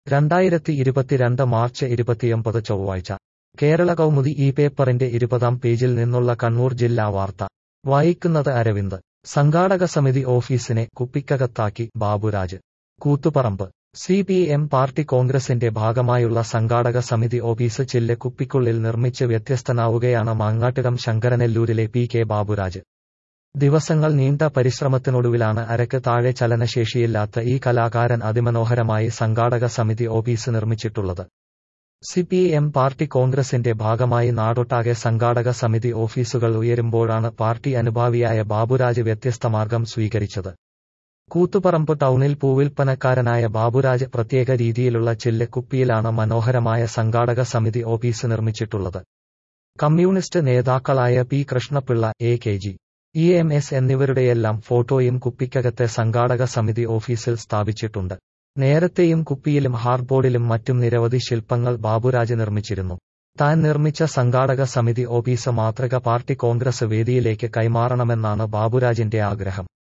രണ്ടായിരത്തി ഇരുപത്തിരണ്ട് മാർച്ച് ഇരുപത്തിയൊമ്പത് ചൊവ്വാഴ്ച കേരള കൗമുദി ഈ പേപ്പറിന്റെ ഇരുപതാം പേജിൽ നിന്നുള്ള കണ്ണൂർ ജില്ലാ വാർത്ത വായിക്കുന്നത് അരവിന്ദ് സംഘാടക സമിതി ഓഫീസിനെ കുപ്പിക്കകത്താക്കി Baburaj Koothuparamba C P M party കോൺഗ്രസിന്റെ ഭാഗമായുള്ള സംഘാടക സമിതി ഓഫീസ് ചില്ലക്കുപ്പിക്കുള്ളിൽ നിർമ്മിച്ച് വ്യത്യസ്തനാവുകയാണ് മാങ്ങാട്ടിടം ശങ്കരനെല്ലൂരിലെ പി കെ ബാബുരാജ് ദിവസങ്ങൾ നീണ്ട പരിശ്രമത്തിനൊടുവിലാണ് അരക്ക് താഴെ ചലനശേഷിയില്ലാത്ത ഈ കലാകാരൻ അതിമനോഹരമായി സംഘാടക സമിതി ഓഫീസ് നിർമ്മിച്ചിട്ടുള്ളത് സി പി എം പാർട്ടി കോൺഗ്രസിന്റെ ഭാഗമായി നാടൊട്ടാകെ സംഘാടക സമിതി ഓഫീസുകൾ ഉയരുമ്പോഴാണ് പാർട്ടി അനുഭാവിയായ ബാബുരാജ് വ്യത്യസ്ത മാർഗം സ്വീകരിച്ചത് കൂത്തുപറമ്പ് ടൗണിൽ പൂവിൽപ്പനക്കാരനായ ബാബുരാജ് പ്രത്യേക രീതിയിലുള്ള ചില്ലക്കുപ്പിയിലാണ് മനോഹരമായ സംഘാടക സമിതി ഓഫീസ് നിർമ്മിച്ചിട്ടുള്ളത് കമ്മ്യൂണിസ്റ്റ് നേതാക്കളായ P Krishnapillai A K G E M S എന്നിവരുടെയെല്ലാം ഫോട്ടോയും കുപ്പിക്കകത്തെ സംഘാടക സമിതി ഓഫീസിൽ സ്ഥാപിച്ചിട്ടുണ്ട് നേരത്തെയും കുപ്പിയിലും ഹാർഡ്ബോർഡിലും മറ്റും നിരവധി ശില്പങ്ങൾ ബാബുരാജ് നിർമ്മിച്ചിരുന്നു താൻ നിർമ്മിച്ച സംഘാടക സമിതി ഓഫീസ് മാതൃക പാർട്ടി കോൺഗ്രസ് വേദിയിലേക്ക് കൈമാറണമെന്നാണ് ബാബുരാജിന്റെ ആഗ്രഹം